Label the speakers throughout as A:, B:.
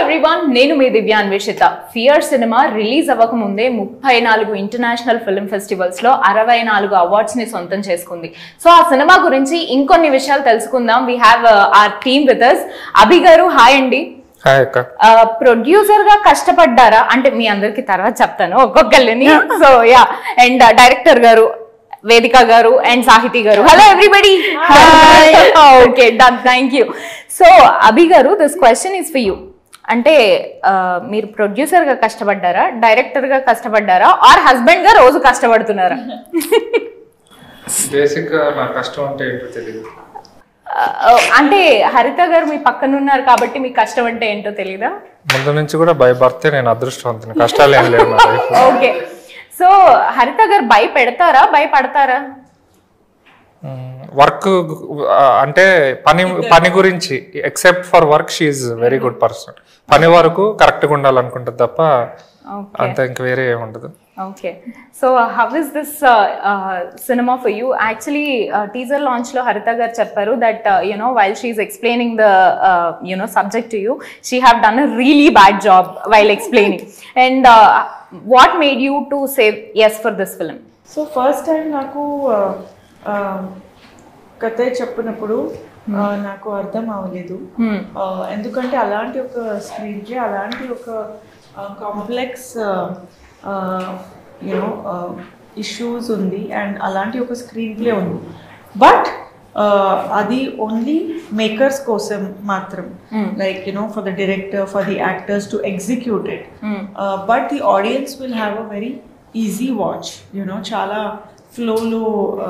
A: Everyone నేను మీ Divya Anveshitha fear cinema release అవ్వక ముందే ముప్పై నాలుగు ఇంటర్నేషనల్ ఫిల్మ్ ఫెస్టివల్స్ లో అరవై నాలుగు అవార్డ్స్ ని సొంతం చేసుకుంది సో ఆ సినిమా గురించి ఇంకొన్ని విషయాలు తెలుసుకుందాం we have our team with us Abhi garu hi అండి
B: హాయ్ అక్క
A: ప్రొడ్యూసర్ గా కష్టపడ్డారా అంటే మీ అందరికి తర్వాత చెప్తాను ఒక్కొక్కరిని సో యా అండ్ డైరెక్టర్ గారు వేదిక గారు and Sahithi garu hello everybody okay done thank you so Abhi garu this question is for you అంటే ఆ, మీరు ప్రొడ్యూసర్ గా కష్టపడ్డారా డైరెక్టర్ గా కష్టపడ్డారా ఆర్ హస్బెండ్ గా రోజు కష్టపడుతున్నారా
B: బేసిక్ గా నా కష్టం అంటే ఏంటో తెలియదు
A: ఆ, అంటే హరిత గారు మీ పక్కన ఉన్నారు కాబట్టి మీకు కష్టం అంటే ఏంటో తెలీదా
B: ముందు నుంచి కూడా బై బర్తే నేను అదృష్టవంతుని కష్టాలు ఏం లేవు నా లైఫ్
A: ఓకే సో హరిత గారు భయపెడతారా భయపడతారా
B: వర్క్ అంటే పని పని గురించి except for work she very good person పని వరకు కరెక్ట్ గా ఉండాలనుకుంటుంది తప్ప అంత ఇంక వేరే ఏమి ఉండదు
A: okay so how is this cinema for you actually teaser launch లో హరిత గారు చెప్పారు that you know while she's explaining the you know subject to you she have done a really bad job while explaining and what made you to say yes for this film
C: so first time నాకు ఆ, ఆ, కథ చెప్పినప్పుడు ఆ, నాకు అర్థం అవ్వలేదు ఆ, ఎందుకంటే అలాంటి ఒక స్క్రీన్ ప్లే అలాంటి ఒక కాంప్లెక్స్ యూనో ఇష్యూస్ ఉంది అండ్ అలాంటి ఒక స్క్రీన్ ప్లే ఉంది బట్ అది ఓన్లీ మేకర్స్ కోసం మాత్రం like you know for the director for the actors to execute it but the audience will have a very easy watch you know చాలా ఫ్లోలో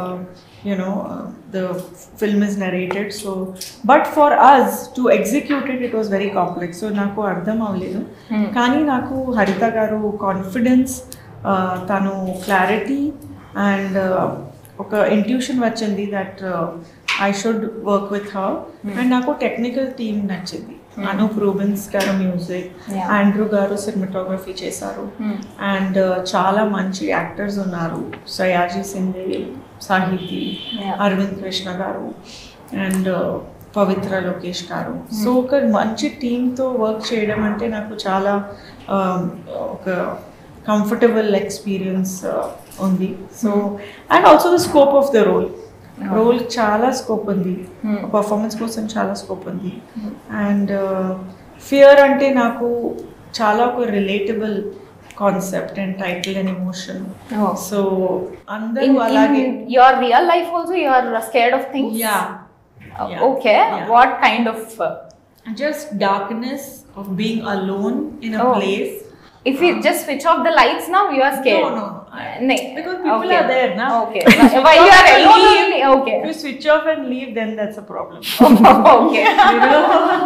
C: you know the film is narrated so but for us to execute it it was very complex so నాకు అర్థం అవ్వలేదు కానీ నాకు Haritha garu confidence తను clarity and ఒక intuition వచ్చింది that I should work with her and నాకు టెక్నికల్ టీమ్ నచ్చింది Anoop Rubens garu music Andrew garu cinematography చేశారు అండ్ చాలా మంచి యాక్టర్స్ ఉన్నారు సయాజీ సింధే సాహితీ అరవింద్ కృష్ణ గారు అండ్ పవిత్ర లోకేష్ గారు సో ఒక మంచి టీంతో వర్క్ చేయడం అంటే నాకు చాలా um, ఒక కంఫర్టబుల్ ఎక్స్పీరియన్స్ ఉంది so and also the scope of the role role చాలా స్కోప్ ఉంది పర్ఫార్మెన్స్ కోసం చాలా స్కోప్ ఉంది అండ్ ఫియర్ అంటే నాకు చాలా ఒక relatable concept and title and emotion
A: Oh.
C: So అందరూ అలాగే
A: your real life also you are scared of things
C: yeah
A: Uh,
C: Yeah.
A: okay
C: Yeah.
A: what kind of uh,
C: just darkness of being alone in a
A: Oh.
C: place
A: if you just switch off the lights now you are scared
C: No, no. I-
A: Nay.
C: Because people
A: Okay.
C: are there, na?
A: okay while you are
C: If
A: alone
C: leave-
A: only okay
C: If you switch off and leave, then that's a problem.
A: okay
C: you know?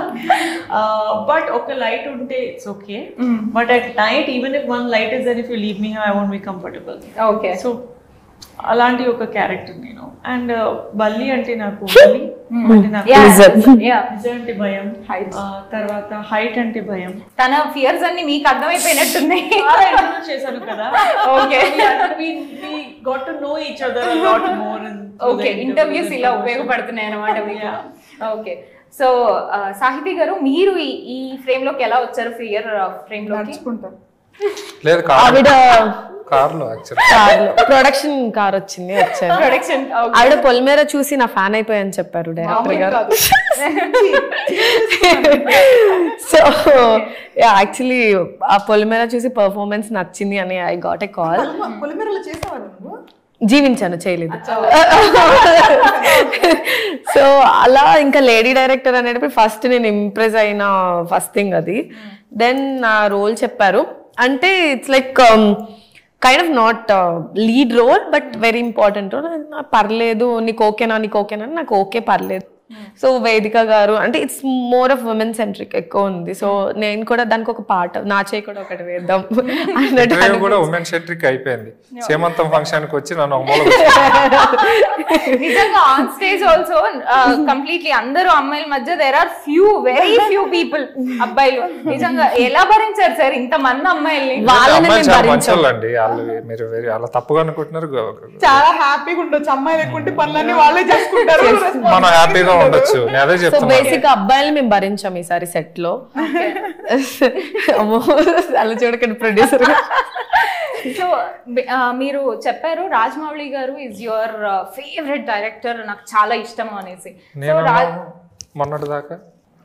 C: uh, but okay, light unte, it's okay. But at night, even if one light is there, if you leave me here, I won't be comfortable.
A: okay
C: so అలాంటి ఒక character నేను and బల్లి అంటే నాకు బల్లి అంటే నాకు
A: yeah
C: lizard
A: yeah
C: అంటే భయం
A: Height.
C: ఆ, తర్వాత హైట్ అంటే భయం
A: తన ఫియర్స్ అన్ని మీకు అర్థమైపోయినట్టున్నాయి
C: చాలా ఇంటర్వ్యూ చేశాను కదా
A: Okay.
C: Got to know each other lot more
A: okay interviews ఇలా ఉపయోగపడుతున్నాయి అనమాట మీకు ఓకే సో సాహితీ గారు మీరు ఈ- ఈ ఫ్రేమ్ లోకి ఎలా వచ్చారు ఫియర్ ఫ్రేమ్ లోకి
B: లేదు కార్
D: ఆవిడ
B: కార్లో యాక్చువల్లీ
D: కార్ ప్రొడక్షన్ కార్ వచ్చింది వచ్చారు
A: ప్రొడక్షన్
D: ఆవిడ పొలిమేర చూసి నా ఫ్యాన్ అయిపోయాని చెప్పారు డైరెక్టర్ గారు సో యాక్చువల్లీ ఆ పొలిమేర చూసి పర్ఫార్మెన్స్ నచ్చింది అని ఐ గాట్ ఎ కాల్ జీవించాను చేయలేదు సో అలా ఇంకా లేడీ డైరెక్టర్ అనేటప్పుడు ఫస్ట్ నేను ఇంప్రెస్ అయిన ఫస్ట్ థింగ్ అది దెన్ నా రోల్ చెప్పారు అంటే it's like kind of not lead role but very important role పర్లేదు నీకు ఓకేనా నీకు ఓకేనా నాకు ఓకే పర్లేదు సో వేదిక గారు అంటే it's more of women centric ఎక్కువ ఉంది సో నేను కూడా దానికి ఒక పాట నా చేయి కూడా ఒకటి వేద్దాం అన్నట్టు
B: ఇంటర్వ్యూ కూడా ఉమెన్ సెంట్రిక్ అయిపోయింది సేమంతం ఫంక్షన్ కి వచ్చి నన్ను ఒక మూల కూర్చోబెట్టారు.
A: నిజంగా ఆన్ స్టేజ్ ఆల్సో కంప్లీట్లీ అందరూ అమ్మాయిల మధ్య there are few very few people అబ్బాయిలు నిజంగా ఎలా భరించారు సార్ ఇంత మంది అమ్మాయిల్ని
D: వాళ్ళని
B: అమ్మాయిలు
D: మేము
B: చాలా
D: భరించాం
B: మంచోళ్ళండి వాళ్ళు మీరు వేరే అలా తప్పుగా అనుకుంటున్నారు
E: చాలా హ్యాపీగా ఉండొచ్చు అమ్మాయిలు ఎక్కువ ఉంటే పనులన్నీ వాళ్ళే చేసుకుంటారు
B: మనం హ్యాపీగా ఉండొచ్చు నేను అదే
D: సో
B: చెప్తున్నా
D: బేసిక్ అబ్బాయిలు మేము భరించాం ఈసారి సెట్ లో అమ్మో అలా చూడకండి ప్రొడ్యూసర్
A: సో మీరు చెప్పారు రాజమౌళి గారు ఇస్ యువర్ ఫేవరెట్ డైరెక్టర్ నాకు చాలా ఇష్టం అనేసి సో
B: నేను
A: రాజ్
B: మొన్నటి దాకా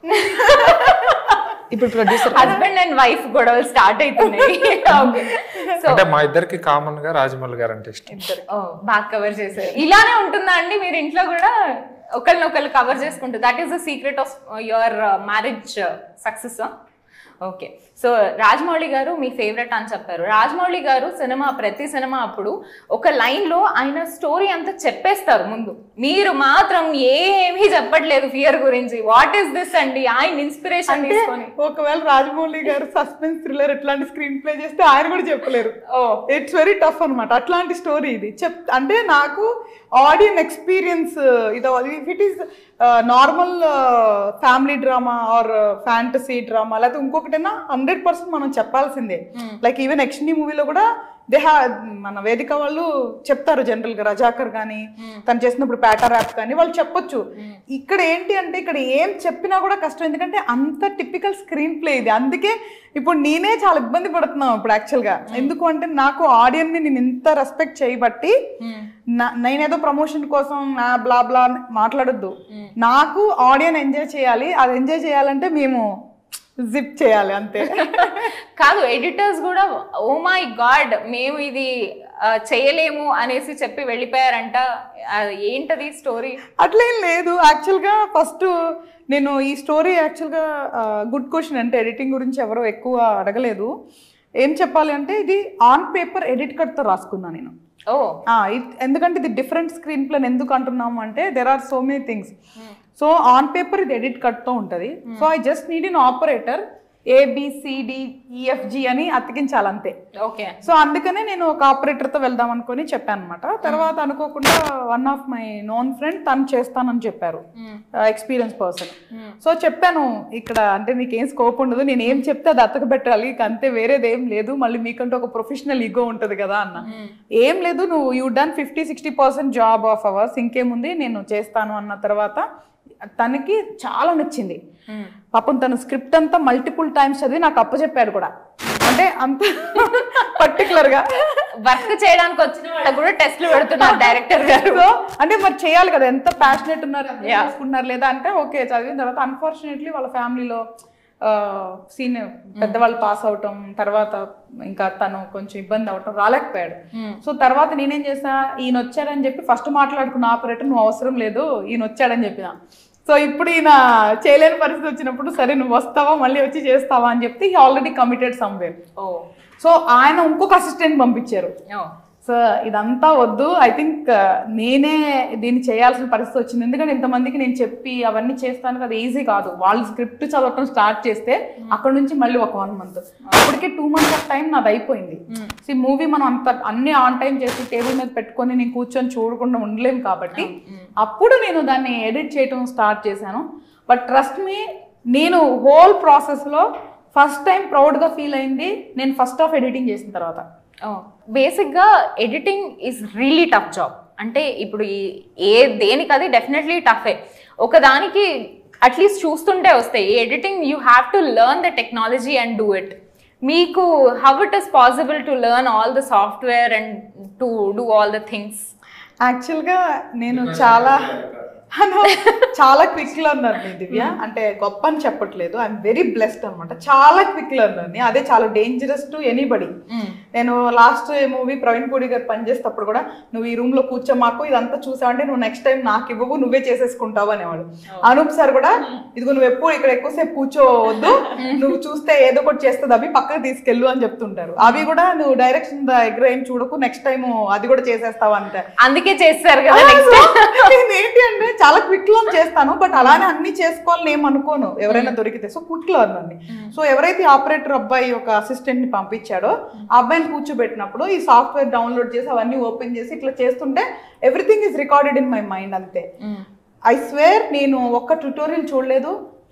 D: ఇప్పుడు ప్రొడ్యూసర్
A: హస్బెండ్ అండ్ వైఫ్ గొడవలు స్టార్ట్ అవుతున్నాయి ఓకే సో
B: అంటే మా ఇద్దరికి కామన్ గా రాజమౌళి గారు అంటే ఇష్టం
A: బాగా కవర్ చేశారు ఇలానే ఉంటుందా అండి మీరు ఇంట్లో కూడా ఒకరినొకరు కవర్ చేసుకుంటారు that is the secret of your marriage success okay so Rajamouli garu మీ ఫేవరెట్ అని చెప్పారు రాజమౌళి గారు సినిమా ప్రతి సినిమా అప్పుడు ఒక లైన్ లో ఆయన స్టోరీ అంతా చెప్పేస్తారు ముందు మీరు మాత్రం ఏమీ చెప్పట్లేదు ఫియర్ గురించి వాట్ ఈస్ దిస్ అండి ఆయన ఇన్స్పిరేషన్ తీసుకొని
C: ఒకవేళ రాజమౌళి గారు సస్పెన్స్ థ్రిల్లర్ ఇట్లాంటి స్క్రీన్ ప్లే చేస్తే ఆయన కూడా చెప్పలేరు
A: ఓ
C: ఇట్స్ వెరీ టఫ్ అన్నమాట అట్లాంటి స్టోరీ ఇది చెప్ అంటే నాకు ఆడియన్ ఎక్స్పీరియన్స్ ఇది if it is normal family drama or fantasy drama లేకపోతే ఇంకొకటైనా హండ్రెడ్ పర్సెంట్ మనం చెప్పాల్సిందే లైక్ ఈవెన్ యక్షిణి మూవీలో కూడా దే హ్యా మన వేదిక వాళ్ళు చెప్తారు జనరల్ గా రజాకర్ కానీ తను చేసినప్పుడు ప్యాటర్ యాప్ కానీ వాళ్ళు చెప్పొచ్చు ఇక్కడ ఏంటి అంటే ఇక్కడ ఏం చెప్పినా కూడా కష్టం ఎందుకంటే అంత టిపికల్ స్క్రీన్ ప్లే ఇది అందుకే ఇప్పుడు నేనే చాలా ఇబ్బంది పడుతున్నాను ఇప్పుడు యాక్చువల్ గా ఎందుకు అంటే నాకు ఆడియన్ ని నేను ఇంత రెస్పెక్ట్ చేయబట్టి నా- నేనేదో ప్రమోషన్ కోసం నా బ్లా బ్లా అని మాట్లాడొద్దు నాకు ఆడియన్ ఎంజాయ్ చేయాలి అది ఎంజాయ్ చేయాలంటే మేము జిప్ చేయాలి అంతే
A: కాదు ఎడిటర్స్ కూడా ఓ మై గాడ్ మేము ఇది ఆ, చేయలేము అనేసి చెప్పి వెళ్ళిపోయారంట అది ఏంటది స్టోరీ
C: అట్లేం లేదు యాక్చువల్గా ఫస్ట్ నేను ఈ స్టోరీ యాక్చువల్గా గుడ్ క్వశ్చన్ అంటే ఎడిటింగ్ గురించి ఎవరో ఎక్కువ అడగలేదు ఏం చెప్పాలి అంటే ఇది ఆన్ పేపర్ ఎడిట్ కట్తో రాసుకున్నా నేను
A: ఓ
C: ఆ, it- ఎందుకంటే ఇది డిఫరెంట్ స్క్రీన్ ప్లేన్ ఎందుకు అంటున్నాము అంటే there are so many things so on paper ఇది ఎడిట్ కట్తో ఉంటుంది so I just need in operator ABCDEFG అని అతికించాలంతే
A: ఓకే
C: సో అందుకనే నేను ఒక ఆపరేటర్తో వెళ్దాం అనుకొని చెప్పాను అనమాట తర్వాత అనుకోకుండా one of my known friend తను చేస్తానని చెప్పారు ఎక్స్పీరియన్స్ పర్సన్ సో చెప్పాను ఇక్కడ అంటే మీకు ఏం స్కోప్ ఉండదు నేను ఏం చెప్తే అది అతక పెట్టాలి ఇక అంతే వేరేది ఏం లేదు మళ్ళీ మీకంటూ ఒక ప్రొఫెషనల్ ఈగో ఉంటుంది కదా అన్న ఏం లేదు నువ్వు you done fifty sixty percent job of ours ఇంకేముంది నేను చేస్తాను అన్న తర్వాత తనకి చాలా నచ్చింది పాపం తన స్క్రిప్ట్ అంతా మల్టిపుల్ టైమ్స్ చదివి నాకు అప్పచెప్పాడు కూడా అంటే అంత పర్టికులర్ గా
A: వర్క్ చేయడానికి వచ్చిన వాళ్ళకి కూడా టెస్ట్లు పెడుతున్నారు డైరెక్టర్ గారు
C: సో అంటే మరి చేయాలి కదా ఎంత ప్యాషనెట్ ఉన్నారు ఎంత చేసుకున్నారు లేదా అంటే ఓకే చదివిన తర్వాత అన్ఫార్చునేట్లీ వాళ్ళ ఫ్యామిలీలో సీనియర్ పెద్దవాళ్ళు పాస్ అవటం తర్వాత ఇంకా తను కొంచెం ఇబ్బంది అవటం రాలేకపోయాడు సో తర్వాత నేనేం చేసా ఈయన వచ్చాడని చెప్పి ఫస్ట్ మాట్లాడుకున్న ఆపరేటర్ నువ్వు అవసరం లేదు ఈయన వచ్చాడని చెప్పిన సో ఇప్పుడు ఈయన చేయలేని పరిస్థితి వచ్చినప్పుడు సరే నువ్వు వస్తావా మళ్ళీ వచ్చి చేస్తావా అని చెప్తే ఈ ఆల్రెడీ కమిటెడ్ సమ్వేర్
A: ఓ
C: సో ఆయన ఇంకొక అసిస్టెంట్ పంపించారు
A: ఓ
C: సో ఇదంతా వద్దు ఐ థింక్ నేనే దీన్ని చేయాల్సిన పరిస్థితి వచ్చింది ఎందుకంటే ఇంతమందికి నేను చెప్పి అవన్నీ చేస్తాను అది ఈజీ కాదు వాళ్ళు స్క్రిప్ట్ చదవటం స్టార్ట్ చేస్తే అక్కడ నుంచి మళ్ళీ ఒక వన్ మంత్ అప్పటికే టూ మంత్స్ ఆఫ్ టైం నాది అయిపోయింది సో ఈ మూవీ మనం అంత అన్ని ఆన్ టైం చేసి టేబుల్ మీద పెట్టుకొని నేను కూర్చొని చూడకుండా ఉండలేం కాబట్టి అప్పుడు నేను దాన్ని ఎడిట్ చేయటం స్టార్ట్ చేశాను బట్ ట్రస్ట్ మీ నేను హోల్ ప్రాసెస్లో ఫస్ట్ టైం ప్రౌడ్గా ఫీల్ అయింది నేను ఫస్ట్ ఆఫ్ ఎడిటింగ్ చేసిన తర్వాత
A: బేసిక్గా editing is really tough job అంటే ఇప్పుడు ఈ ఏ దేనికి అది డెఫినెట్లీ టఫే ఒకదానికి అట్లీస్ట్ చూస్తుంటే వస్తాయి ఈ editing you have to learn the technology and do it మీకు how it is possible to learn all the software and to do all the things
C: యాక్చువల్గా నేను చాలా అను, చాలా క్విక్ లర్నర్ ని దివ్య అంటే గొప్ప అని చెప్పట్లేదు ఐఎమ్ వెరీ బ్లెస్డ్ అనమాట చాలా క్విక్ లర్నర్ ని అదే చాలా డేంజరస్ టు ఎనీబడి నేను లాస్ట్ మూవీ ప్రవీణ్ పూడి గారు పనిచేసేటప్పుడు కూడా నువ్వు ఈ రూమ్ లో కూర్చోమాకు ఇదంతా చూసావంటే నువ్వు నెక్స్ట్ టైం నాకు ఇవ్వవు నువ్వే చేసేసుకుంటావు అనేవాడు అనూప్ సార్ కూడా ఇదిగో నువ్వు ఎప్పుడు ఇక్కడ ఎక్కువసేపు కూర్చోవద్దు నువ్వు చూస్తే ఏదో ఒకటి చేస్తుంది అవి పక్కకు తీసుకెళ్ళు అని చెప్తుంటారు అవి కూడా నువ్వు డైరెక్షన్ దగ్గర ఏం చూడకు నెక్స్ట్ టైం అది కూడా చేసేస్తావు అంతే
A: అందుకే చేస్తారు కదా
C: ఆ,
A: నెక్స్ట్
C: so, నేను ఏంటి అంటే చాలా క్విక్ లర్న్ చేస్తాను బట్ అలానే అన్ని చేసుకోవాలని ఏం అనుకోను ఎవరైనా దొరికితే సో క్విక్ లర్న్ అండి సో ఎవరైతే ఆపరేటర్ అబ్బాయి ఒక అసిస్టెంట్ ని పంపించాడో ఆ అబ్బాయిని కూర్చోబెట్టినప్పుడు ఈ సాఫ్ట్వేర్ డౌన్లోడ్ చేసి అవన్నీ ఓపెన్ చేసి ఇట్లా చేస్తుంటే everything is recorded in my mind అంతే ఐ స్వేర్ నేను ఒక్క ట్యూటోరియల్ చూడలేదు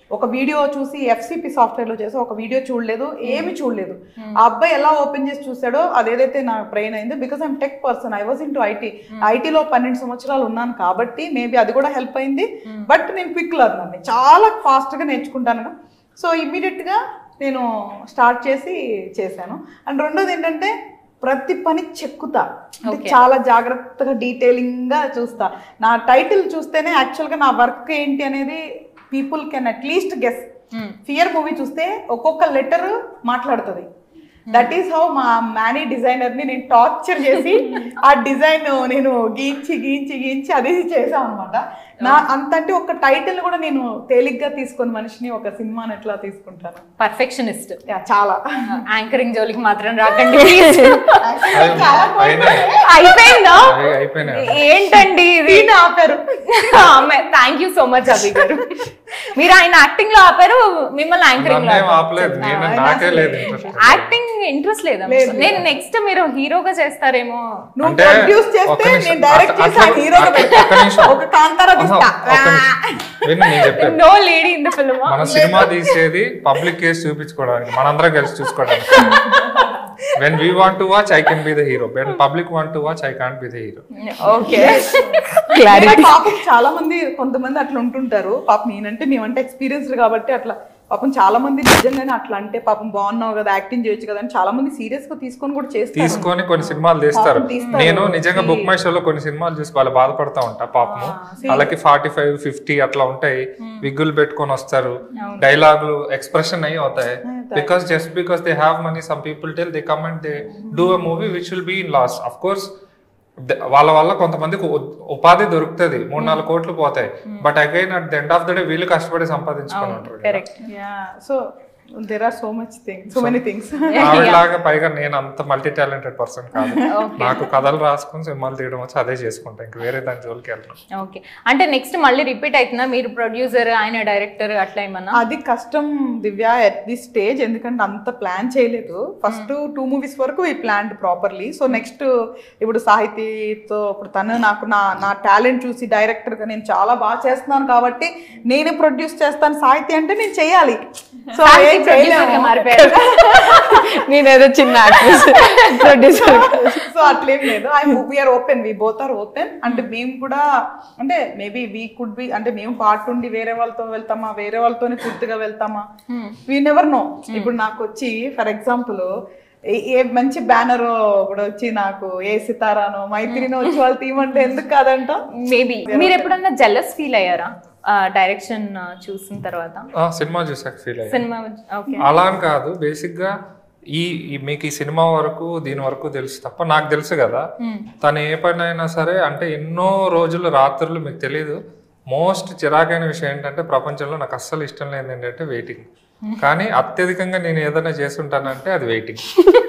E: ఒక వీడియో చూసి ఎఫ్సిపి సాఫ్ట్వేర్ లో చేసి ఒక వీడియో చూడలేదు ఏమి చూడలేదు ఆ అబ్బాయి ఎలా ఓపెన్ చేసి చూసాడో అదేదైతే నా బ్రెయిన్ అయిందో because I'm tech person I was in to IT ఐటీలో పన్నెండు సంవత్సరాలు ఉన్నాను కాబట్టి మేబీ అది కూడా హెల్ప్ అయింది బట్ నేను క్విక్ లర్నర్ని చాలా fast గా నేర్చుకుంటాను సో ఇమ్మీడియట్ గా నేను స్టార్ట్ చేసి చేశాను అండ్ రెండోది ఏంటంటే ప్రతి పని చెక్కుతా అంటే చాలా జాగ్రత్తగా డీటెయిలింగ్ గా చూస్తా నా టైటిల్ చూస్తేనే యాక్చువల్ గా నా వర్క్ ఏంటి అనేది people can at least guess fear movie చూస్తే ఒక్కొక్క లెటర్ మాట్లాడుతుంది దట్ ఈస్ హౌ మా మ్యానీ డిజైనర్ ని నేను టార్చర్ చేసి ఆ డిజైన్ నేను గీంచి గీంచి గీంచి అది చేసాం అనమాట నా అంతంటే ఒక టైటిల్ కూడా నేను తేలిగ్గా తీసుకొని మనిషిని ఒక సినిమాని ఎట్లా తీసుకుంటాను
A: పర్ఫెక్షనిస్ట్
E: Yeah, చాలా
A: యాంకరింగ్ జోలికి మాత్రం రాకండి please.
B: అయినాయి
A: అయిపోయిందా
B: అవి అయిపోయినాయి
A: ఏంటండి ఇది ఆపారు thank you so much Abhi garu మీరు ఆయన యాక్టింగ్ లో ఆపారు మిమ్మల్ని యాంకరింగ్ లో
B: నన్నేం ఆపలేదు నేను నాకే లేదు ఇంట్రెస్ట్
A: యాక్టింగ్ ఇంట్రెస్ట్ లేదా నేను నెక్స్ట్ మీరు హీరోగా చేస్తారేమో
E: నువ్వు
B: అంటే
E: ప్రొడ్యూస్
B: ఒక్క
E: చేస్తే
B: నిమిషం,
E: నేను డైరెక్ట్
B: అట్లా-
E: చేసి
B: అట్లా-
E: హీరోగా
B: అట్లా-
E: పెడతా
B: ఒక్క నిమిషం.
E: ఒక కాంతారా
B: ఆహా,
E: తీస్తా
B: ఒక్క నిమిషం. విను నేను చెప్పాను
A: no lady in the film
B: మన సినిమా తీసేది పబ్లిక్ కేసు చూపించుకోవడానికి మనందరం కలిసి చూసుకోవడానికి when we want to watch I can be the hero when public want to watch I can't be the hero
A: okay
E: మరి పాపం చాలా మంది కొంతమంది అట్లా ఉంటుంటారు పాపం నేనంటే మేమంటే ఎక్స్పీరియన్స్డ్ కాబట్టి అట్లా పాపం చాలా మంది నిజంగానే అట్లా అంటే పాపం బాగున్నావు కదా యాక్టింగ్ చేయొచ్చు కదా అని చాలా మంది సీరియస్ గా తీసుకొని కూడా చేస్తారు
B: తీసుకొని కొన్ని సినిమాలు తీస్తారు
E: పాపం తీస్తారు.
B: నేను నిజంగా బుక్ మై షోలో కొన్ని సినిమాలు చూసి వాళ్ళు బాధపడతా ఉంటా పాపము వాళ్ళకి ఫార్టీ ఫైవ్ ఫిఫ్టీ అట్లా ఉంటాయి విగ్గులు పెట్టుకొని వస్తారు డైలాగులు ఎక్స్ప్రెషన్ అయ్యి అవుతాయి because just because they have money some people tell they come and they do a movie which will be in loss of course వాళ్ళ వల్ల కొంతమందికి ఉ- ఉపాధి దొరుకుతుంది మూడు నాలుగు కోట్లు పోతాయి but again at the end of the day వీళ్ళు కష్టపడి సంపాదించుకొని ఉంటారు కదా.
A: Correct
E: yeah so there are so much things so many things
B: ఆవిడలాగా పైగా నేను అంత మల్టీ టాలెంటెడ్ పర్సన్ కాదు నాకు కథలు రాసుకుని సినిమాలు తీయడం వచ్చి అదే చేసుకుంటా ఇంక వేరే దాని జోలికి వెళ్ళను
A: ఓకే అంటే నెక్స్ట్ మళ్ళీ రిపీట్ అవుతుందా మీరు ప్రొడ్యూసర్ ఆయన డైరెక్టర్ అట్లా ఏమన్నా
E: అది కష్టం దివ్య ఎట్ ది స్టేజ్ ఎందుకంటే అంత ప్లాన్ చేయలేదు ఫస్ట్ టూ మూవీస్ వరకు ఈ ప్లాన్ ప్రాపర్లీ సో నెక్స్ట్ ఇప్పుడు సాహితీతో ఇప్పుడు తను నాకు నా నా టాలెంట్ చూసి డైరెక్టర్ గా నేను చాలా బాగా చేస్తున్నాను కాబట్టి నేనే ప్రొడ్యూస్ చేస్తాను సాహితీ అంటే నేను చేయాలి సో
A: సాహితీ
E: ఏం
A: producer గా
E: చేయలేము.
A: మారిపోయారు
D: నేనేదో చిన్న యాక్ట్రెస్ ప్రొడ్యూసర్
E: సో అట్లేం లేదు I we're open we both are open అంటే మేము కూడా అంటే మేబీ వీ కుడ్ బి అంటే మేము పార్ట్ ఉండి వేరే వాళ్ళతో వెళ్తామా వేరే వాళ్ళతోనే పూర్తిగా వెళ్తామా వీ నెవర్ నో ఇప్పుడు నాకు వచ్చి ఫర్ ఎగ్జాంపుల్ ఏ మంచి బ్యానర్ ఇప్పుడు వచ్చి నాకు ఏ సితారానో మైత్రినో వచ్చి వాళ్ళు తీయమంటే ఎందుకు కాదంట
A: మేబీ మీరు ఎప్పుడన్నా జెల్లస్ ఫీల్ అయ్యారా డైరెక్షన్ చూసిన తర్వాత
B: ఆ, సినిమా చూసాక ఫీల్ అయ్యా
A: సినిమా ఓకే
B: అలా అని కాదు బేసిక్ గా ఈ ఈ- మీకు ఈ సినిమా వరకు దీని వరకు తెలుసు తప్ప నాకు తెలుసు కదా తను ఏ పని అయినా సరే అంటే ఎన్నో రోజులు రాత్రులు మీకు తెలియదు మోస్ట్ చిరాకైన విషయం ఏంటంటే ప్రపంచంలో నాకు అస్సలు ఇష్టం లేని ఏంటంటే వెయిటింగ్ కానీ అత్యధికంగా నేను ఏదైనా చేస్తుంటానంటే అది వెయిటింగ్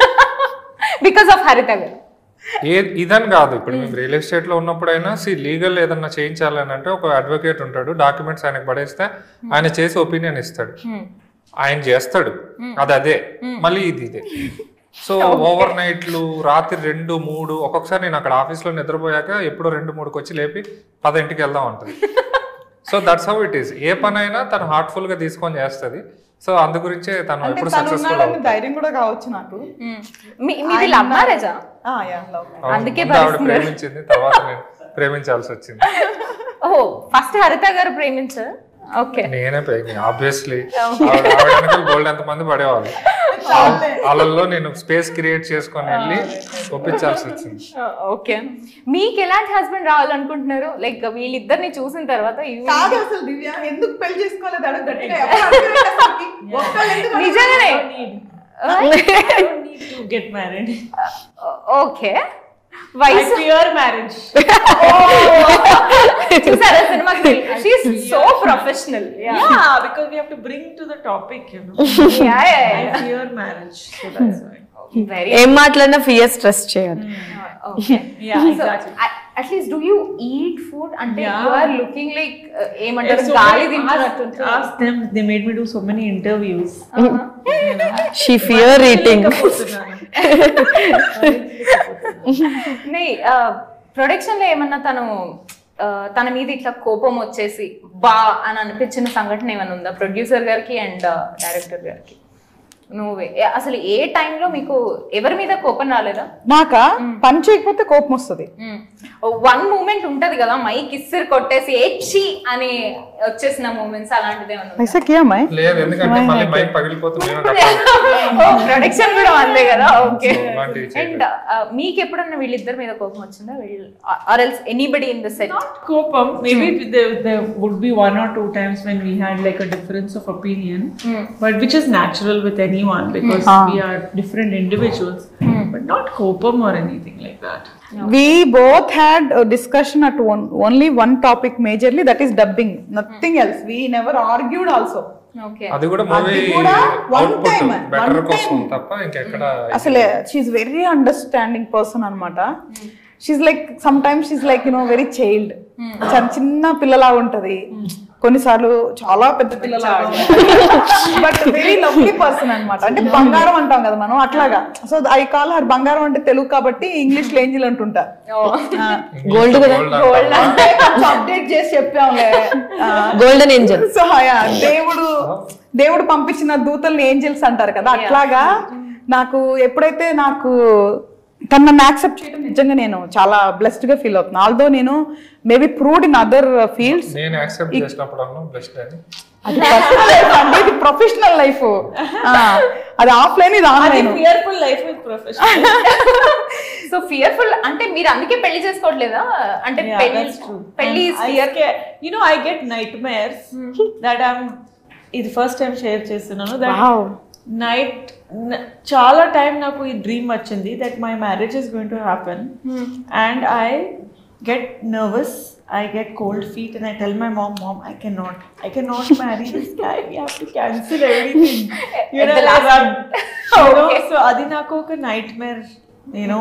A: బికాస్ ఆఫ్ హరిత గారు
B: ఏ ఇదని కాదు ఇప్పుడు మేము రియల్ ఎస్టేట్ లో ఉన్నప్పుడైనా సి లీగల్ ఏదన్నా చేయించాలని అంటే ఒక అడ్వకేట్ ఉంటాడు డాక్యుమెంట్స్ ఆయనకు పడేస్తే ఆయన చేసి ఒపీనియన్ ఇస్తాడు ఆయన చేస్తాడు అది అదే మళ్ళీ ఇది ఇదే సో ఓవర్ నైట్లు రాత్రి రెండు మూడు ఒక్కొక్కసారి నేను అక్కడ ఆఫీస్ లో నిద్రపోయాక ఎప్పుడో రెండు మూడుకి వచ్చి లేపి పదింటికి వెళ్దాం అంటది so that's how it is ఏ పని అయినా తను హార్ట్ఫుల్ గా తీసుకొని చేస్తది సో అందు గురించే తను
E: అంటే
B: ఎప్పుడు
E: తను
B: సక్సెస్ఫుల్
E: ఉన్నాడని ధైర్యం కూడా కావచ్చు నాకు
A: మీ- మీది లవ్ మ్యారేజా
E: ఆ, yeah, love.
A: అందుకే
B: ఆవిడ ప్రేమించింది తర్వాత నేను ప్రేమించాల్సి వచ్చింది
A: ఓ ఫస్ట్ హరిత గారు ప్రేమించారు ఓకే
B: నేనే ప్రేమి ఆబ్వియస్లీ గోల్డ్ ఎంత మంది పడేవాళ్ళు వాళ్ళల్లో నేను స్పేస్ క్రియేట్ చేసుకొని వెళ్ళి ఒప్పించాల్సి వచ్చింది
A: ఓకే మీకు ఎలాంటి హస్బెండ్ రావాలనుకుంటున్నారు లైక్ వీళ్ళిద్దరిని చూసిన తర్వాత you-
E: కాదు అసలు దివ్య ఎందుకు పెళ్లి చేసుకోలేదు అడుగు గట్టిగా ఎవరు అడగలేదు అసలుకి. ఒక్కళ్ళు ఎందుకు అడగలేదు?
A: నిజంగానే
C: I don't need to get married.
A: Okay
C: I
A: వయసు
C: fear marriage.
A: చూసారా సినిమాకి she so professional
C: Yeah, because we have to bring to the topic, you know. I fear marriage, so that's why.
A: Very
D: ఏం మాట్లాడినా fear stress చేయాలి
A: okay
C: Yeah, exactly.
A: At least do you eat food అంటే
C: Yeah.
A: You are looking like ఏమంటారు
C: So
A: గాలి
C: ask,
A: తింటున్నట్టు
C: ask them. They made me do so many interviews.
D: She fear eating
A: production లో ఏమన్నా తను తన మీద ఇట్లా కోపం వచ్చేసి బా అని అనిపించిన సంఘటన ఏమైనా ఉందా ప్రొడ్యూసర్ గారికి అండ్ డైరెక్టర్ గారికి నువ్వే ఏ- అసలు ఏ టైంలో మీకు ఎవరి మీద కోపం రాలేదా
E: నాకా పని చేయకపోతే కోపం వస్తుంది
A: వన్ మూమెంట్ ఉంటది కదా మైక్ ఇస్సిర్ కొట్టేసి ఏచి అని వచ్చేసిన మూమెంట్స్ అలాంటిది ఏమైనా ఉందా?
E: ऐसा किया मैं
B: లేదు ఎందుకంటే మళ్ళీ మైక్ పగిలిపోతుంది
A: ప్రొడక్షన్ కూడా అందే కదా ఓకే
B: అలాంటివి
A: అండ్ మీకు ఎప్పుడన్నా వీళ్ళిద్దరి మీద కోపం వచ్చిందా వీళ్ళు are else anybody in the set
C: Kopam, maybe there, there would be one or two times when we had like a difference of opinion, but which is natural with anyone because we are different individuals, but not Kopam or anything like that.
E: we both had a discussion at one only one topic majorly that is dubbing nothing else we never argued also
A: okay
B: అది కూడా movie
E: అది కూడా one
B: output
E: time,
B: better
E: one
B: కోసం
E: time.
B: తప్ప ఇంకెక్కడ
E: అసలు she very understanding person అనమాట she like sometimes she like you know very child చిన్న పిల్లలా ఉంటది కొన్నిసార్లు చాలా పెద్ద పిల్లలా బట్ వెరీ లవ్లీ పర్సన్ అన్నమాట అంటే బంగారం అంటాం కదా మనం అట్లాగా సో ఐ కాల్ హర్ బంగారం అంటే తెలుగు కాబట్టి ఇంగ్లీష్ లో ఏంజిల్ అంటుంటా
B: గోల్డ్ గోల్డ్
E: అప్డేట్ చేసి చెప్పాంలే
D: గోల్డెన్ ఏంజల్
E: సో యా దేవుడు దేవుడు పంపించిన దూతల్ని ఏంజల్స్ అంటారు కదా అట్లాగా నాకు ఎప్పుడైతే నాకు తను నన్ను యాక్సెప్ట్ చేయడం నిజంగా నేను చాలా బ్లెస్డ్ గా ఫీల్ అవుతున్నాను ఆల్దో నేను maybe proved in other fields
B: నేను యాక్సెప్ట్ చేసినప్పుడు అన్నా బెస్ట్ అని
E: అది పర్సనల్ లైఫ్ అంటే ఇది ప్రొఫెషనల్ లైఫ్ అది ఆఫ్లైన్ ఇది online
C: Fearful life with professional.
A: So fearful అంటే మీరు అందుకే పెళ్లి చేసుకోవట్లేదా అంటే
C: Yeah,
A: పెళ్లి
C: that's true.
A: పెళ్లి
C: And I scare, you know, I get nightmares that I'm. ఇది ఫస్ట్ టైం షేర్ చేస్తున్నాను దట్
E: Wow.
C: నైట్ చాలా టైం నాకు ఈ డ్రీమ్ వచ్చింది that my marriage is going to happen and I get nervous I get cold feet and I tell my mom mom I can not I can not marry this guy we have to cancel everything
A: At the last Okay.
C: So అది నాకు ఒక nightmare you know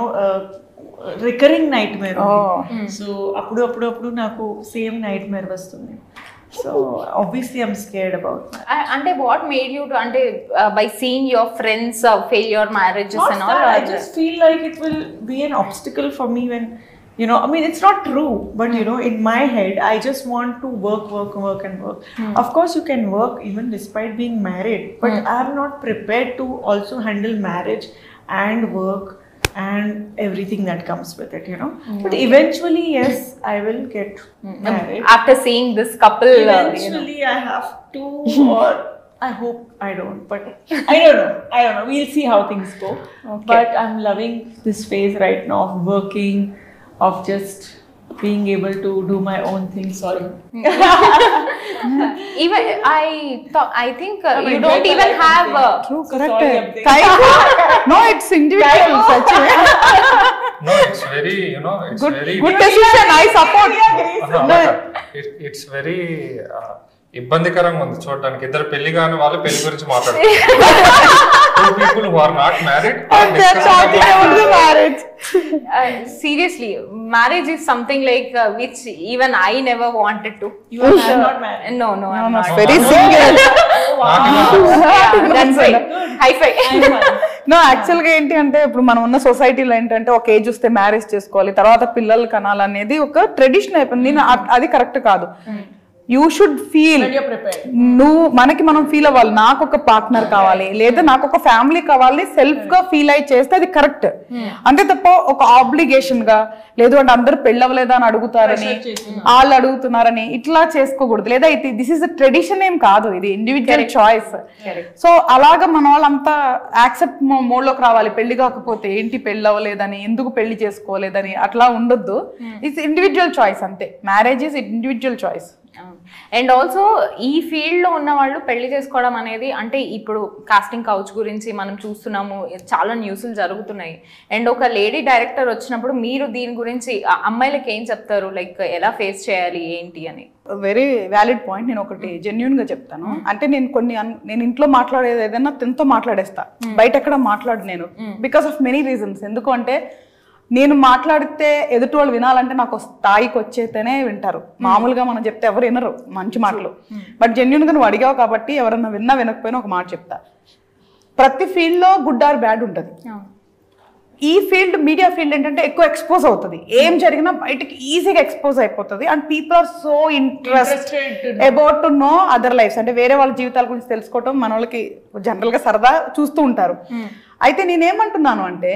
C: recurring nightmare so అప్పుడు అప్పుడు అప్పుడు నాకు same nightmare వస్తుంది so obviously I'm scared about
A: ఆ- అంటే వాట్ మేడ్ యూ అంటే by seeing your friends fail your marriages
C: Not
A: and
C: that, I
A: all
C: just feel like it will be an obstacle for me when, you know, I mean, it's not true, but you know, in my head, I just want to work, work, work, and work. Of course, you can work even despite being married, but I'm not prepared to also handle marriage and work and everything that comes with it, you know. But eventually, yes, I will get married.
A: After seeing this couple
C: Eventually, I have to, or I hope I don't, but I don't know. I don't know. We'll see how things go. But I'm loving this phase right now of working, of just being able to do my own thing. Sorry.
A: even I thought I think uh, you don't even have uh,
E: true
C: So sorry, I'm
E: correct
C: saying-
E: no it's individual
B: no it's very you know it's very
E: good decision I support
B: it's very ఇబ్బందికరంగా ఉంది చూడడానికి ఇద్దరు పెళ్లి కాని వాళ్ళు పెళ్లి గురించి మాట్లాడుతున్నారు two people who are not married
E: marriage
A: uh, seriously marriage is something like uh, which even I never wanted to
C: You are not- not married.
A: no no I'm not
E: very single
A: yeah, that's right high five
E: no actual గా ఏంటి అంటే ఇప్పుడు మనం ఉన్న సొసైటీలో ఏంటంటే ఒక age వస్తే మ్యారేజ్ చేసుకోవాలి తర్వాత పిల్లలు కనాలి అనేది ఒక ట్రెడిషన్ అయిపోయింది నేను అ- అది కరెక్ట్ కాదు you should feel
C: You're prepared.
E: నువ్వు మనకి మనం ఫీల్ అవ్వాలి నాకు ఒక పార్ట్నర్ కావాలి లేదా నాకు ఒక ఫ్యామిలీ కావాలి సెల్ఫ్ గా ఫీల్ అయి చేస్తే అది కరెక్ట్ అంతే తప్ప ఒక ఆబ్లిగేషన్ గా లేదు అంటే అందరూ పెళ్ళవలేదా అని అడుగుతారని వాళ్ళు అడుగుతున్నారని ఇట్లా చేసుకోకూడదు లేదా ఇది దిస్ ఇస్ ట్రెడిషన్ ఏం కాదు ఇది ఇండివిజువల్ చాయిస్ సో అలాగా మన వాళ్ళంతా యాక్సెప్ట్ మోడ్ లోకి రావాలి పెళ్లి కాకపోతే ఏంటి పెళ్ళి అవ్వలేదని ఎందుకు పెళ్లి చేసుకోలేదని అట్లా ఉండొద్దు ఇట్స్ ఇండివిజువల్ చాయిస్ అంతే marriage is individual choice
A: and also ఈ ఫీల్డ్ లో ఉన్న వాళ్ళు పెళ్లి చేసుకోవడం అనేది అంటే ఇప్పుడు కాస్టింగ్ కౌచ్ గురించి మనం చూస్తున్నాము చాలా న్యూస్లు జరుగుతున్నాయి అండ్ ఒక లేడీ డైరెక్టర్ వచ్చినప్పుడు మీరు దీని గురించి ఆ అమ్మాయిలకి ఏం చెప్తారు లైక్ ఎలా ఫేస్ చేయాలి ఏంటి అని
E: వెరీ వ్యాలిడ్ పాయింట్ నేను ఒకటి జెన్యున్ గా చెప్తాను అంటే నేను కొన్ని అన్- నేను ఇంట్లో మాట్లాడేది ఏదైనా తినతో మాట్లాడేస్తా బయట ఎక్కడ మాట్లాడు నేను బికాస్ ఆఫ్ మెనీ రీజన్స్ ఎందుకు అంటే నేను మాట్లాడితే ఎదుటి వాళ్ళు వినాలంటే నాకు ఒక స్థాయికి వచ్చేతేనే వింటారు మామూలుగా మనం చెప్తే ఎవరు వినరు మంచి మాటలు బట్ జెన్యున్ గా నువ్వు అడిగావు కాబట్టి ఎవరన్నా విన్నా వినకపోయినా ఒక మాట చెప్తా ప్రతి ఫీల్డ్ లో గుడ్ ఆర్ బ్యాడ్ ఉంటుంది ఈ ఫీల్డ్ మీడియా ఫీల్డ్ ఏంటంటే ఎక్కువ ఎక్స్పోజ్ అవుతుంది ఏం జరిగినా బయటకి ఈజీగా ఎక్స్పోజ్ అయిపోతుంది and people are so interest about to know other lifes అంటే వేరే వాళ్ళ జీవితాల గురించి తెలుసుకోవటం మన వాళ్ళకి జనరల్ గా సరదా చూస్తూ ఉంటారు అయితే నేనేమంటున్నాను అంటే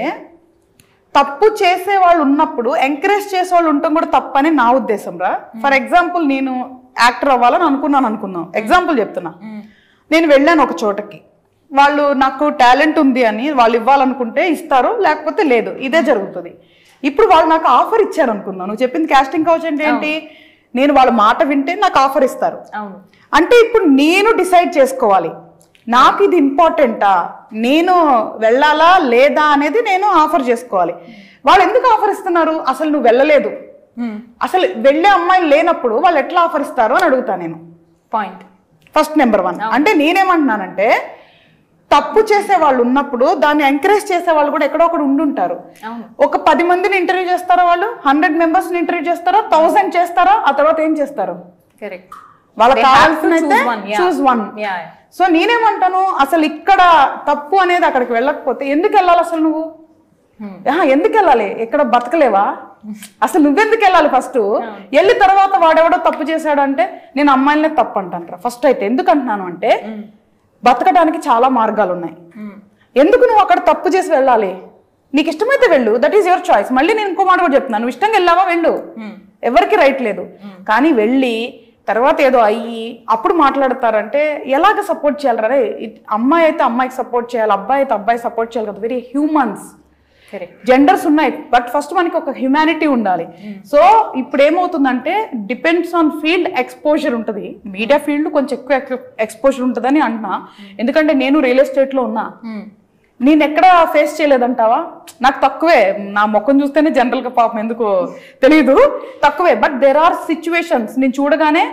E: తప్పు చేసే వాళ్ళు ఉన్నప్పుడు ఎంకరేజ్ చేసే వాళ్ళు ఉండటం కూడా తప్పని నా ఉద్దేశం రా ఫర్ ఎగ్జాంపుల్ నేను యాక్టర్ అవ్వాలని అనుకున్నాను అనుకుందాం ఎగ్జాంపుల్ చెప్తున్నా నేను వెళ్ళాను ఒక చోటకి వాళ్ళు నాకు టాలెంట్ ఉంది అని వాళ్ళు ఇవ్వాలనుకుంటే ఇస్తారు లేకపోతే లేదు ఇదే జరుగుతుంది ఇప్పుడు వాళ్ళు నాకు ఆఫర్ ఇచ్చారు అనుకుందాం నువ్వు చెప్పింది కాస్టింగ్ కౌచ్ అంటే ఏంటి నేను వాళ్ళ మాట వింటే నాకు ఆఫర్ ఇస్తారు
A: అవును
E: అంటే ఇప్పుడు నేను డిసైడ్ చేసుకోవాలి నాకు ఇది ఇంపార్టెంటా నేను వెళ్ళాలా లేదా అనేది నేను ఆఫర్ చేసుకోవాలి వాళ్ళు ఎందుకు ఆఫర్ ఇస్తున్నారు అసలు నువ్వు వెళ్ళలేదు అసలు వెళ్ళే అమ్మాయిలు లేనప్పుడు వాళ్ళు ఎట్లా ఆఫర్ ఇస్తారు అని అడుగుతా నేను
A: పాయింట్
E: ఫస్ట్ నెంబర్ వన్ అంటే నేనేమంటున్నానంటే తప్పు చేసే వాళ్ళు ఉన్నప్పుడు దాన్ని ఎంకరేజ్ చేసే వాళ్ళు కూడా ఎక్కడో ఒకడు ఉండుంటారు
A: అవును.
E: ఒక పది మందిని ఇంటర్వ్యూ చేస్తారా వాళ్ళు హండ్రెడ్ మెంబర్స్ ఇంటర్వ్యూ చేస్తారా థౌసండ్ చేస్తారా ఆ తర్వాత ఏం చేస్తారు
A: కరెక్ట్
E: వాళ్ళకి
A: They have to
E: కావాల్సిన
A: choose one, yeah.
E: Choose one
A: Yeah, yeah.
E: So నేనేమంటాను అసలు ఇక్కడ తప్పు అనేది అక్కడికి వెళ్ళకపోతే ఎందుకు వెళ్ళాలి అసలు నువ్వు ఆహా, ఎందుకు వెళ్ళాలి ఇక్కడ బతకలేవా అసలు నువ్వెందుకు వెళ్ళాలి ఫస్ట్ వెళ్ళి తర్వాత వాడెవడో తప్పు చేశాడు అంటే నేను అమ్మాయిలనే తప్పు అంటాను ఫస్ట్ అయితే ఎందుకు అంటున్నాను అంటే బతకడానికి చాలా మార్గాలు ఉన్నాయి ఎందుకు నువ్వు అక్కడ తప్పు చేసి వెళ్ళాలి నీకు ఇష్టమైతే వెళ్ళు దట్ ఈస్ యువర్ చాయిస్ మళ్ళీ నేను ఇంకో మాట కూడా చెప్తున్నాను నువ్వు ఇష్టంగా వెళ్ళావా వెళ్ళు ఎవరికి రైట్ లేదు కానీ వెళ్ళి తర్వాత ఏదో అయ్యి అప్పుడు మాట్లాడతారంటే ఎలాగ సపోర్ట్ చేయాలి రే అమ్మాయి అయితే అమ్మాయికి సపోర్ట్ చేయాలి అబ్బాయి అయితే అబ్బాయి సపోర్ట్ చేయాలి కదా వెరీ హ్యూమన్స్
A: కరెక్ట్
E: జెండర్స్ ఉన్నాయి బట్ ఫస్ట్ మనకి ఒక హ్యుమానిటీ ఉండాలి సో ఇప్పుడు ఏమవుతుందంటే డిపెండ్స్ ఆన్ ఫీల్డ్ ఎక్స్పోజర్ ఉంటుంది మీడియా ఫీల్డ్ కొంచెం ఎక్కువ ఎక్స్పోజర్ ఉంటుందని అంటున్నా ఎందుకంటే నేను రియల్ ఎస్టేట్ లో ఉన్నా నేను ఎక్కడ ఫేస్ చేయలేదంటావా నాకు తక్కువే నా ముఖం చూస్తేనే జనరల్ గా పాపం ఎందుకు తెలియదు తక్కువే బట్ దెర్ ఆర్ సిచ్యువేషన్స్ నేను చూడగానే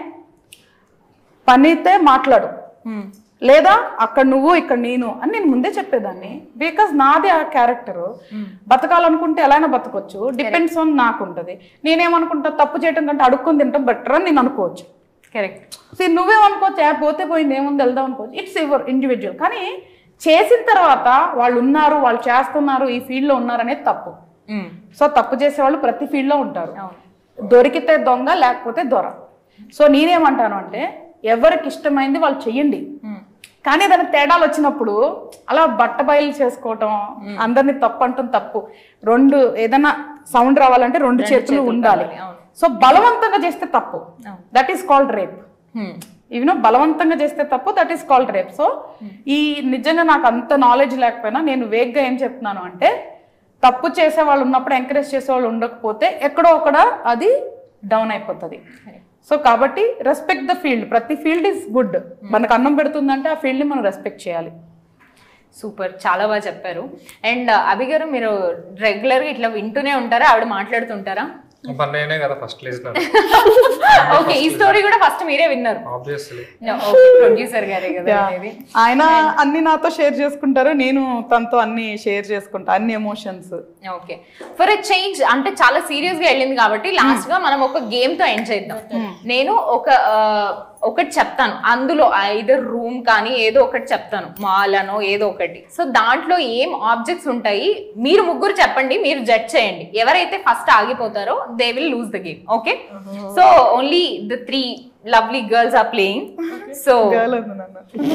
E: పని అయితే మాట్లాడు లేదా అక్కడ నువ్వు ఇక్కడ నేను అని నేను ముందే చెప్పేదాన్ని బికాస్ నాది ఆ క్యారెక్టర్ బతకాలనుకుంటే ఎలా అయినా బతకొచ్చు డిపెండ్స్ ఆన్ నాకు ఉంటుంది నేనేమనుకుంటా తప్పు చేయటం కంటే అడుక్కొని తింటాం బెటర్ అని నేను అనుకోవచ్చు
A: కరెక్ట్
E: సో నువ్వేమనుకోవచ్చు "ఏ, పోతే పోయింది ఏముంది వెళ్దాం అనుకోవచ్చు ఇట్స్ యువర్ ఇండివిజువల్ కానీ చేసిన తర్వాత వాళ్ళు ఉన్నారు వాళ్ళు చేస్తున్నారు ఈ ఫీల్డ్లో ఉన్నారు అనేది తప్పు సో తప్పు చేసే వాళ్ళు ప్రతి ఫీల్డ్లో ఉంటారు దొరికితే దొంగ లేకపోతే దొర సో నేనేమంటాను అంటే ఎవరికి ఇష్టమైంది వాళ్ళు చెయ్యండి కానీ ఏదైనా తేడాలు వచ్చినప్పుడు అలా బట్ట బయలు చేసుకోవటం అందరినీ తప్పు అంటాం తప్పు రెండు ఏదైనా సౌండ్ రావాలంటే రెండు చేతులు ఉండాలి సో బలవంతంగా చేస్తే తప్పు that is called rape even బలవంతంగా చేస్తే తప్పు that is called rape so ఈ నిజంగా నాకు అంత నాలెడ్జ్ లేకపోయినా నేను వేగ్గా ఏం చెప్తున్నాను అంటే తప్పు చేసే వాళ్ళు ఉన్నప్పుడు ఎంకరేజ్ చేసే వాళ్ళు ఉండకపోతే ఎక్కడో ఒకడ అది డౌన్ అయిపోతుంది సో కాబట్టి రెస్పెక్ట్ ద ఫీల్డ్ ప్రతి ఫీల్డ్ ఇస్ గుడ్ మనకు అన్నం పెడుతుందంటే ఆ ఫీల్డ్ని మనం రెస్పెక్ట్ చేయాలి
A: సూపర్ చాలా బాగా చెప్పారు అండ్ అభి గారు మీరు రెగ్యులర్ గా ఇట్లా వింటూనే ఉంటారా ఆవిడ మాట్లాడుతుంటారా
B: మరి నేనే కదా ఫస్ట్ లిజనర్
A: ఓకే ఈ స్టోరీ కూడా ఫస్ట్ మీరే విన్నారు
B: ఆబ్వియస్లీ
A: ప్రొడ్యూసర్ గారే కదా అనేది
E: ఆయన అన్ని నాతో షేర్ చేసుకుంటారు నేను తనతో అన్ని షేర్ చేసుకుంటా అన్ని emotions
A: okay for a change అంటే చాలా సీరియస్ గా వెళ్ళింది కాబట్టి లాస్ట్ గా మనం ఒక గేమ్ తో ఎండ్ చేద్దాం నేను ఒక ఆ, ఒకటి చెప్తాను అందులో ఐదర్ రూమ్ కానీ ఏదో ఒకటి చెప్తాను మాల్ అనో ఏదో ఒకటి సో దాంట్లో ఏం ఆబ్జెక్ట్స్ ఉంటాయి మీరు ముగ్గురు చెప్పండి మీరు జడ్జ్ చేయండి ఎవరైతే ఫస్ట్ ఆగిపోతారో they will lose the game okay so only the three lovely girls are playing so
E: girl ఉంది నన్ను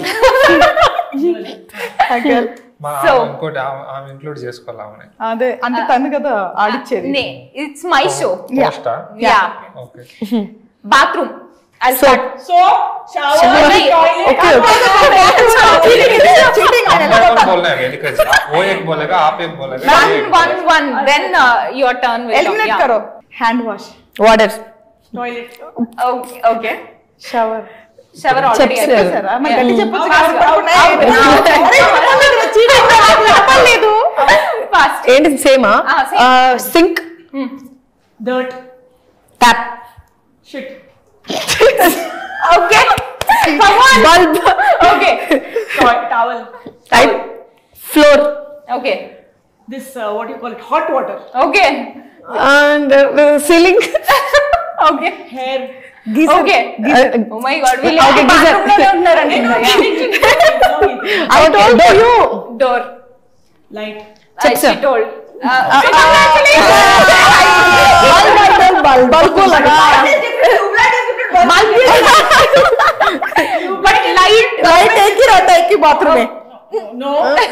E: ఆ girl.
B: మా
A: So-
B: ఆమె ఇంకోటి ఆమె- ఆమె ఇంక్లూడ్ చేసుకోవాలి ఆమె
E: అదే అంటే తను కదా ఆడిచ్చేది
A: ఇట్స్ మై షో
B: పోస్టా
A: yeah
B: okay
A: bathroom I'll start.
C: So, shower,
A: नहीं,
C: toilet,
B: हम बोलना है वेदिका जी वो एक बोलेगा आप एक बोलेगा ये
A: One,
B: एक
A: one, one. Then uh, your turn will come.
E: Eliminate
A: Yeah.
E: కరో hand wash
D: water
C: toilet.
A: Okay, okay.
E: Shower
A: Shower already.
D: చెప్పారు.
A: అయిపోయింది.
E: సరే మరి గట్టి చెప్పొచ్చు
A: Fast,
E: కదా, పడుకున్నా.
A: fast.
E: అరే, చెప్పలేదు, cheating నాకు చెప్పలేదు.
A: Fast.
D: ఏంటి సేమా
A: Ah, same.
D: Sink
C: Dirt.
D: Tap
C: Shit.
A: Okay. Come on.
D: Bulb
A: Okay.
C: Toy- towel.
D: Type floor
A: Okay.
C: This, uh, what do you call it? Hot water.
A: Okay.
D: And ceiling
A: Okay.
C: Hair.
A: Okay. Oh my God. వీళ్ళు
D: Okay,
A: ఎప్పుడు
D: geyser.
A: bathroom లోనే ఉంటున్నారండి. Yeah.
D: I told you
A: Door.
C: Light.
A: Uh, she told. But light
E: light ఎక్కి రట్ట ఎక్కి బాత్రూమే
C: No.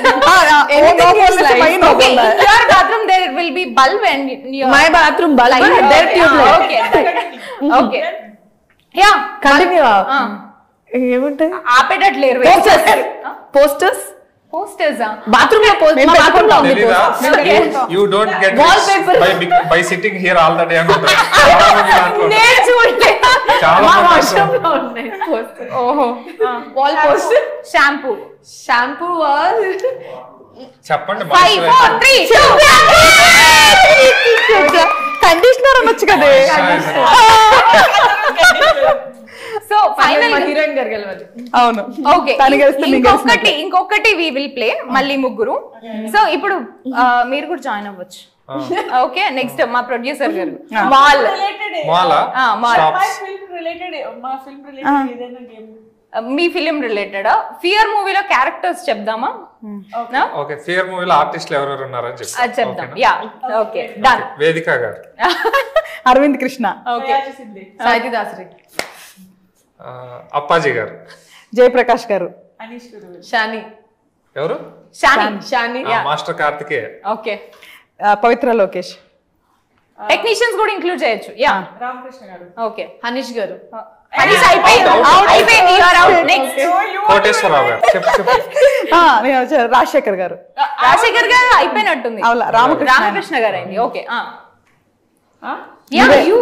A: Okay, in your bathroom there will be bulb and your
D: my bathroom bulb
A: light.
D: There
A: Okay,
D: tube
A: ah, okay, right. okay. Yeah,
D: continue
A: ah.
D: ఏముంటాయి
A: ఆపేటట్లేరు
D: posters posters
A: posters
D: bathroom లో post- మా bathroom లో ఉంది
B: తెలీదా
D: posters.
B: You don't get
D: Wallpaper.
B: By by sitting here all the day అనుకుంటా చాలా మంది దాంట్లో ఉంటారు.
A: నేను చూడలే
B: చాలా
D: మా
B: మంది
D: వాష్రూమ్
B: దాంట్లో
D: లో ఉన్నాయి పోస్టర్
A: ఓహో
D: వాల్ పోస్టర్
A: షాంపూ
D: షాంపూ
B: చెప్పండి
A: five four three two
E: conditioner అనొచ్చు కదే
A: సో ఫైనల్
D: హీరోయిన్ గారు గెలవాలి
E: అవును
A: ఓకే
E: తను గెలిస్తే మేము
A: ఇంకొకటి
E: గెలిచినట్లే.
A: ఇంకొకటి వి విల్ ప్లే మళ్ళీ ముగ్గురు సో ఇప్పుడు ఆ, మీరు కూడా జాయిన్ అవ్వచ్చు ఓకే నెక్స్ట్ మా ప్రొడ్యూసర్ గారు మాల్
C: Related ఏ.
B: మాల
A: ఆ, మాల్
C: My film related ఏ. మా film related ఏదైనా game.
A: మీ ఫిలిం రిలేటెడ్ ఫియర్ మూవీలో క్యారెక్టర్స్ చెప్దామా No?
B: ఓకే ఫియర్ మూవీలో ఆర్టిస్టులు ఎవరెవరు ఉన్నారని చెప్పి
A: అది చెప్దాం యా ఓకే డన్
B: వేదిక గారు
E: అరవింద్ కృష్ణ
A: ఓకే
C: చేసింది.
D: సాయితి దాసరి
B: ఆ, అప్పాజీ గారు
E: జయప్రకాష్ గారు
C: అనీష్ గురు.
D: షాని
B: ఎవరు
A: షాని
D: షాని
B: ఆ, మాస్టర్ కార్తికేయ
A: ఓకే
E: ఆ, పవిత్ర లోకేష్
A: టెక్నీషియన్స్ కూడా ఇంక్లూడ్ చేయొచ్చు యా
C: రామకృష్ణ గారు
A: ఓకే
D: హనీష్ గారు
A: హరీష్ అయిపోయింది అయిపోయింది you are out next
B: Koteswararao garu చెప్పు చెప్పు
E: ఆ, నేను వచ్చా- రాజశేఖర్ గారు
A: రాజశేఖర్ గారు అయిపోయినట్టుంది
E: అవునా, రామకృష్ణ.
A: రామకృష్ణ గారు అయింది okay yeah you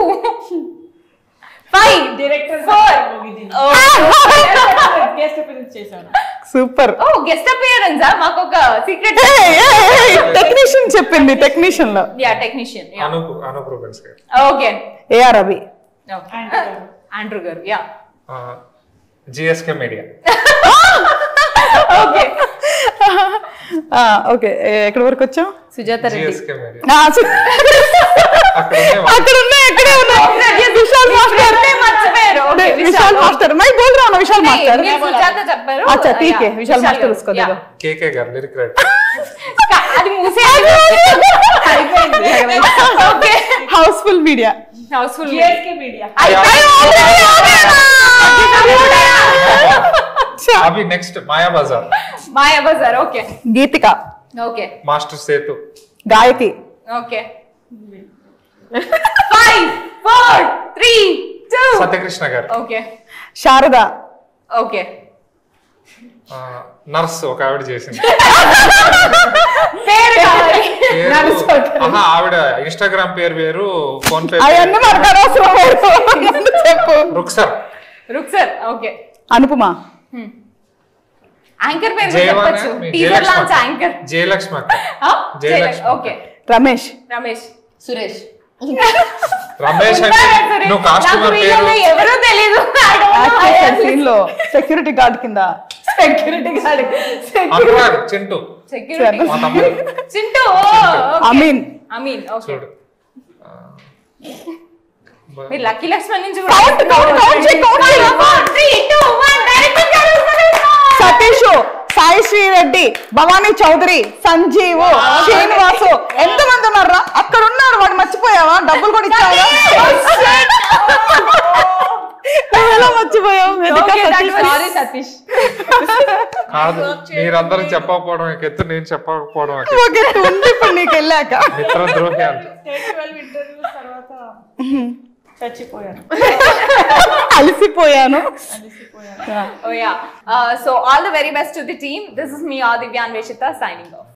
A: five
C: director
A: Four.
C: Guest appearance చేశాను
E: సూపర్
A: ఓ గెస్ట్ అపియరెన్స్ మాకు ఒక సీక్రెట్
E: టెక్నీషియన్ చెప్పింది టెక్నీషియన్ లో
A: yeah technician yeah
B: Anoop Anoop Rubens garu
A: okay
E: AR Ravi
A: Andrew garu yeah
B: GSK media
A: okay
E: ఆ, ఓకే ఏ- ఎక్కడి వరకు వచ్చాం
D: సుజాత రెడ్డి
B: జిఎస్కే మీడియా
E: ఆ, సు-
B: అక్కడ ఉండేవాళ్ళు.
E: అక్కడ ఉన్నాయి ఎక్కడే ఉన్నాయి విశాల్ మాస్టర్
A: మర్చిపోయారు ఓకే
E: విశాల్ మాస్టర్ మై బోల్ रहा हूं विशाल मास्टर
A: మీరు సుజాత చెప్పారు
E: अच्छा ठीक है
A: Yeah,
E: विशाल मास्टर
A: గారు.
E: उसको दे
A: Yeah.
E: दो
B: కేకే గారు లిరిక్ రైటర్
A: అది మూసే okay
E: housefull media
A: housefull
C: GSK media
B: అవి next Maya Bazaar
A: Maya Bazaar okay
E: Geetika
A: okay
B: master Sethu
E: Gayaki
A: okay five four three two
B: Satyakrishna garu
A: okay
E: Sharada
A: okay
B: ఆ, నర్స్ ఒక ఆవిడ చేసింది
A: పేరు కావాలి
B: పేరు- ఆహా, ఆవిడ ఇన్స్టాగ్రామ్ పేరు వేరు ఫోన్ పే
E: అవన్నీ మనకు అనవసరం లేదు. చెప్పు
B: రుక్సర్
A: రుక్సర్ ఓకే
E: అనుపమ
A: యాంకర్ పేరు కూడా
B: జయవాణి
A: చెప్పొచ్చు
B: మీ
A: టీజర్
B: జయలక్ష్మి
A: లాంచ్
B: అక్క.
A: యాంకర్
B: జయలక్ష్మి అక్క జయలక్ష్మి.
A: ఓకే
E: రమేష్
A: రమేష్
D: సురేష్
B: రమేష్ అంటే నువ్వు కాస్ట్యూమర్ పేరు
A: ఎవరో తెలీదు
E: సీన్ లో సెక్యూరిటీ గార్డ్ కింద
A: security guard
B: Anurag Chintu
A: security
B: మా తమ్ముడు
A: చింటూ
E: అమీన్
A: అమీన్ ఓకే
B: చూడు
A: మీరు లక్కీ లక్ష్మణ్ నుంచి
E: Count, count, count చేయి, count చేయి. సతీష్ సాయి శ్రీ రెడ్డి భవానీ చౌదరి సంజీవ్ శ్రీనివాసు ఎంత మంది ఉన్నారా అక్కడ ఉన్నారు వాడు మర్చిపోయావా డబ్బులు కూడా ఇచ్చావా నువ్వెలా మర్చిపోయావు వెనక సతీష్.
D: సారీ సతీష్
B: కాదు మీరందరూ చెప్పకపోవడం ఒక ఎత్తు నేను చెప్పకపోవడం ఒక ఎత్తు.
E: ఒక ఎత్తు ఉంది ఇప్పుడు నీకు వెళ్ళాక
B: మిత్ర ద్రోహి అంట
C: టెన్ ట్వెల్వ్ ఇంటర్వ్యూస్ తర్వాత చచ్చిపోయాను
E: అలసిపోయాను
C: అలసిపోయాను
A: Oh yeah. Uh, so all the very best to the team. This is me, Adivya Anveshita, signing off.